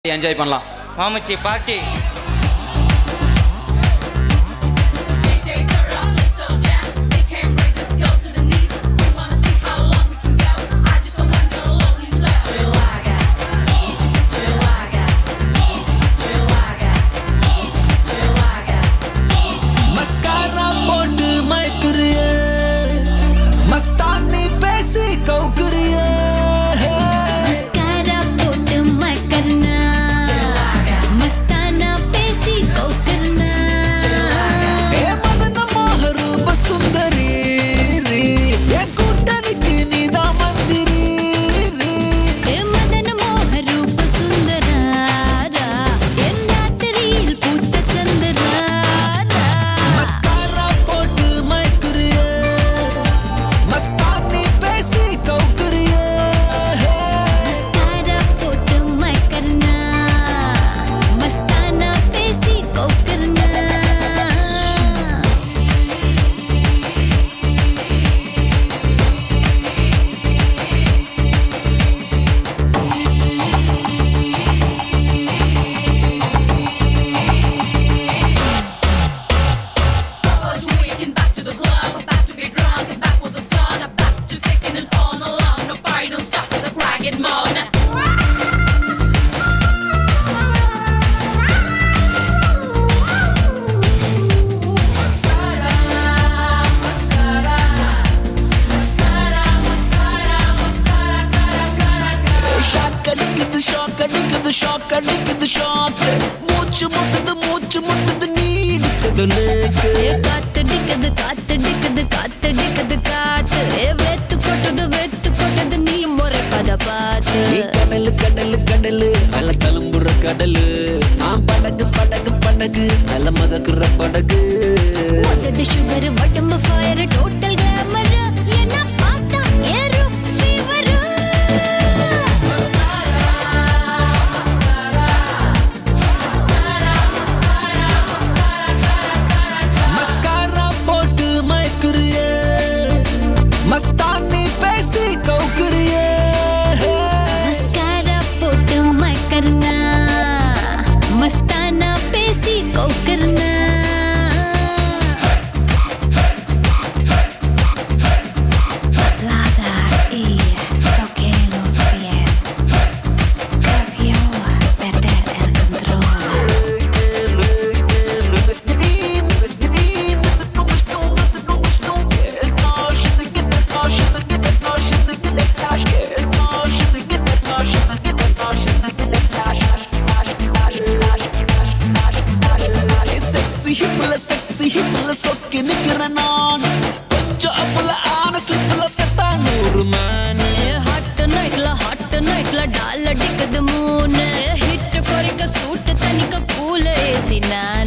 Enjoy பண்ணலாம் மாமச்சி பாட்டி DJ turn up, let's go jam. They can't break us, go to the knees. We wanna see how long we can go. I just don't want no lonely love. Drill wagga, drill wagga, drill wagga, drill wagga. Mascara போட்டு மயக்குறிய மஸ்தானி பேசி கவுக்குறிய mascara போட்டு மக்கர்னா மஸ்தானா பேசி கோக்கர்னா ஏ மதன மோகரூப சுந்தரி ரீ. என் கூட்டணிக்கு நீதான் மந்திரி ரீ. ஏ மதன மோக ரூப சுந்தராரா என் ராத்திரியில் பூத்த சந்திராரா மஸ்காரா போட்டு மயக்குறிய மஸ்தானி பேசி கவுக்குறிய மஸ்காரா போட்டு மக்கர்னா மஸ்தானா பேசி கோக்கர்னா Push weekend back to the club. I'm back to get drunk and back was the fun. I'm back to sticking it all along. No party don't stop with a bragging moan. Shock அடிக்குது shock அடிக்குது shock அடிக்குது shock மூச்சு முட்டுது மூச்சு முட்டுது நீ இடிச்சது நேக்கு ஏ காத்தடிக்குது காத்தடிக்குது காத்தடிக்குது காத்து ஏ வெத்து கொட்டுது வெத்து கொட்டுது நீ முறைப்பத பார்த்து நீ கடலு கடலு கடலு நல்ல தழும்புற கடலு நான் படகு படகு படகு நல்ல மதக்குற படகு உதடு சுகர் உடம்பு ஃபயர் டோட்டல் கிளாமர் என்ன பார்த்தா ஏறும் ஃபீவர் மஸ்காரா போட்டு மயக்குறிய மஸ்தானி பேசி கவுக்குறிய மஸ்காரா போட்டு மக்கர்னா மஸ்தானா பேசி கோக்கர்னா Plata y toqué los pies. Prefiero perder el control. Sexy ஹிப்ல செக்ஸி ஹிப்ல சொக்கி நிக்கிறேன் நான் கொஞ்சம் அப்பல ஆன ஸ்லிப்ல செத்தா நூறு மேனு ஹாட் நைட்ல ஹாட் நைட்ல டால் அடிக்குது மூணு ஹிட் குறைக்க சூட்டு தனிக்க கூல ஏசி நான்